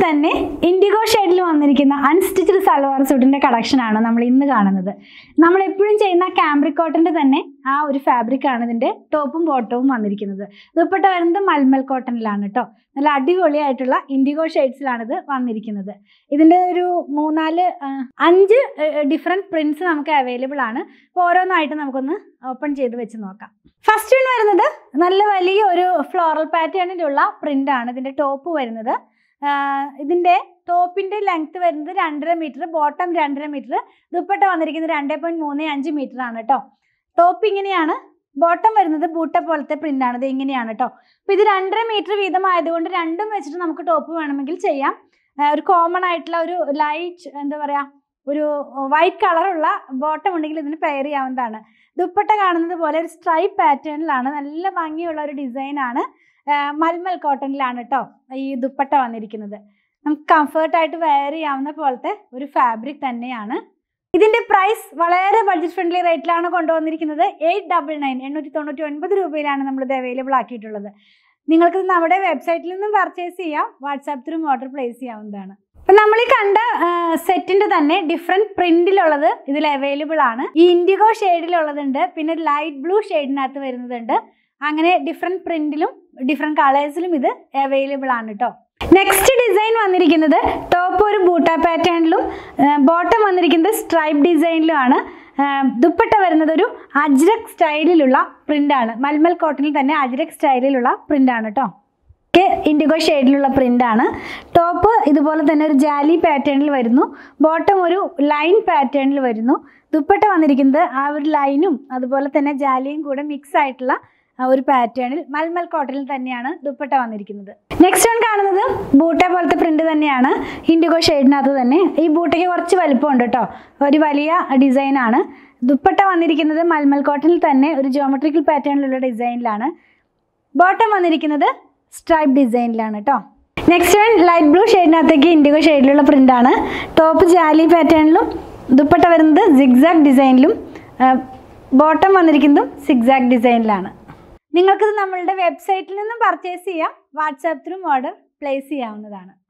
തന്നെ ഇൻഡിഗോ ഷെയ്ഡിൽ വന്നിരിക്കുന്ന അൺസ്റ്റിച്ചഡ് സൽവാർ സൂട്ടിന്റെ കളക്ഷൻ ആണ് നമ്മൾ ഇന്ന് കാണുന്നത് നമ്മൾ എപ്പോഴും ചെയ്യുന്ന കാംബ്രിക് കോട്ടന്റെ തന്നെ ആ ഒരു ഫാബ്രിക് ആണ് ഇതിന്റെ ടോപ്പും ബോട്ടവും വന്നിരിക്കുന്നത് ദുപ്പട്ട വരുന്നത് മൽമൽ കോട്ടണിലാണ് കേട്ടോ നല്ല അടിപൊളിയായിട്ടുള്ള ഇൻഡിഗോ ഷെയ്ഡ്സിലാണ് ഇത് വന്നിരിക്കുന്നത് ഇതിന്റെ ഒരു മൂന്നാല് ആ, അഞ്ച് ഡിഫറെന്റ് പ്രിന്റ്സ് നമുക്ക് അവൈലബിൾ ആണ് അപ്പോൾ ഓരോന്നായിട്ട് നമുക്കൊന്ന് ഓപ്പൺ ചെയ്ത് വെച്ച് നോക്കാം ഫസ്റ്റ് വൺ വരുന്നത് നല്ല വലിയ ഒരു ഫ്ലോറൽ പാറ്റേണിലുള്ള പ്രിന്റ് ആണ് ഇതിന്റെ ടോപ്പ് വരുന്നത് ആഹ് ഇതിന്റെ ടോപ്പിന്റെ ലെങ്ത് വരുന്നത് രണ്ടര മീറ്റർ ബോട്ടം രണ്ടര മീറ്റർ ദുപ്പട്ട വന്നിരിക്കുന്നത് രണ്ട് പോയിന്റ് മൂന്ന് അഞ്ച് മീറ്റർ ആണ് കേട്ടോ ടോപ്പ് ഇങ്ങനെയാണ് ബോട്ടം വരുന്നത് ബൂട്ട പോലത്തെ പ്രിന്റ് ആണ് ഇത് ഇങ്ങനെയാണ് കേട്ടോ അപ്പൊ ഇത് രണ്ടര മീറ്റർ വീതമായതുകൊണ്ട് രണ്ടും വെച്ചിട്ട് നമുക്ക് ടോപ്പ് വേണമെങ്കിൽ ചെയ്യാം ആഹ് ഒരു കോമൺ ആയിട്ടുള്ള ഒരു ലൈറ്റ് എന്താ പറയാ ഒരു വൈറ്റ് കളറുള്ള ബോട്ടം ഉണ്ടെങ്കിൽ ഇതിന് പെയർ ചെയ്യാവുന്നതാണ് ദുപ്പട്ട കാണുന്നത് പോലെ ഒരു സ്ട്രൈപ്പ് പാറ്റേണിലാണ് നല്ല ഭംഗിയുള്ള ഒരു ഡിസൈൻ ആണ് ആഹ് മൽമൽ കോട്ടണിലാണ് കേട്ടോ ഈ ദുപ്പട്ട വന്നിരിക്കുന്നത് നമുക്ക് കംഫർട്ടായിട്ട് വെയർ ചെയ്യാവുന്ന പോലത്തെ ഒരു ഫാബ്രിക് തന്നെയാണ് ഇതിന്റെ പ്രൈസ് വളരെ ബഡ്ജറ്റ് ഫ്രണ്ട്ലി റേറ്റിലാണ് കൊണ്ടുവന്നിരിക്കുന്നത് എയ്റ്റ് ഡബിൾ നയൻ എണ്ണൂറ്റി തൊണ്ണൂറ്റി ഒൻപത് രൂപയിലാണ് നമ്മളിത് അവൈലബിൾ ആക്കിയിട്ടുള്ളത് നിങ്ങൾക്ക് ഇത് നമ്മുടെ വെബ്സൈറ്റിൽ നിന്നും പർച്ചേസ് ചെയ്യാം വാട്സാപ്പ് ത്രൂ ഓർഡർ പ്ലേസ് ചെയ്യാവുന്നതാണ് അപ്പം നമ്മൾ ഈ കണ്ട സെറ്റിന്റെ തന്നെ ഡിഫറെന്റ് പ്രിന്റിലുള്ളത് ഇതിൽ അവൈലബിൾ ആണ് ഈ ഇൻഡിഗോ ഷെയ്ഡിലുള്ളതുണ്ട് പിന്നെ ലൈറ്റ് ബ്ലൂ ഷെയ്ഡിനകത്ത് വരുന്നതുണ്ട് അങ്ങനെ ഡിഫറെന്റ് പ്രിന്റിലും ഡിഫറെന്റ് കളേഴ്സിലും ഇത് അവൈലബിൾ ആണ് കേട്ടോ നെക്സ്റ്റ് ഡിസൈൻ വന്നിരിക്കുന്നത് ടോപ്പ് ഒരു ബൂട്ട പാറ്റേണിലും ബോട്ടം വന്നിരിക്കുന്നത് സ്ട്രൈപ്പ് ഡിസൈനിലുമാണ് ദുപ്പട്ട വരുന്നത് ഒരു അജ്രക് സ്റ്റൈലിലുള്ള പ്രിന്റാണ് മൽമൽ കോട്ടണിൽ തന്നെ അജ്രക് സ്റ്റൈലിലുള്ള പ്രിന്റാണ് കേട്ടോ ഇൻഡിഗോ ഷെയ്ഡിലുള്ള പ്രിന്റാണ് ടോപ്പ് ഇതുപോലെ തന്നെ ഒരു ജാലി പാറ്റേണിൽ വരുന്നു ബോട്ടം ഒരു ലൈൻ പാറ്റേണിൽ വരുന്നു ദുപ്പട്ട വന്നിരിക്കുന്നത് ആ ഒരു ലൈനും അതുപോലെ തന്നെ ജാലിയും കൂടെ മിക്സ് ആയിട്ടുള്ള ആ ഒരു പാറ്റേണിൽ മൽമൽ കോട്ടണിൽ തന്നെയാണ് ദുപ്പട്ട വന്നിരിക്കുന്നത് നെക്സ്റ്റ് വൺ കാണുന്നത് ബൂട്ട പോലത്തെ പ്രിന്റ് തന്നെയാണ് ഇൻഡിഗോ ഷെയ്ഡിനകത്ത് തന്നെ ഈ ബൂട്ടയ്ക്ക് കുറച്ച് വലിപ്പമുണ്ട് കേട്ടോ ഒരു വലിയ ഡിസൈൻ ആണ് ദുപ്പട്ട വന്നിരിക്കുന്നത് മൽമൽ കോട്ടണിൽ തന്നെ ഒരു ജോമെട്രിക്കൽ പാറ്റേണിലുള്ള ഡിസൈനിലാണ് ബോട്ടം വന്നിരിക്കുന്നത് സ്ട്രൈപ്പ് ഡിസൈനിലാണ് കേട്ടോ നെക്സ്റ്റ് വൺ ലൈറ്റ് ബ്ലൂ ഷെയ്ഡിനകത്തേക്ക് ഇൻഡിഗോ ഷെയ്ഡിലുള്ള പ്രിന്റ് ആണ് ടോപ്പ് ജാലി പാറ്റേണിലും ദുപ്പട്ട വരുന്നത് സിഗ്സാഗ് ഡിസൈനിലും ബോട്ടം വന്നിരിക്കുന്നതും സിഗ്സാഗ് ഡിസൈനിലാണ് നിങ്ങൾക്കിത് നമ്മളുടെ വെബ്സൈറ്റിൽ നിന്നും പർച്ചേസ് ചെയ്യാം വാട്സാപ്പ് ത്രൂ ഓർഡർ പ്ലേസ് ചെയ്യാവുന്നതാണ്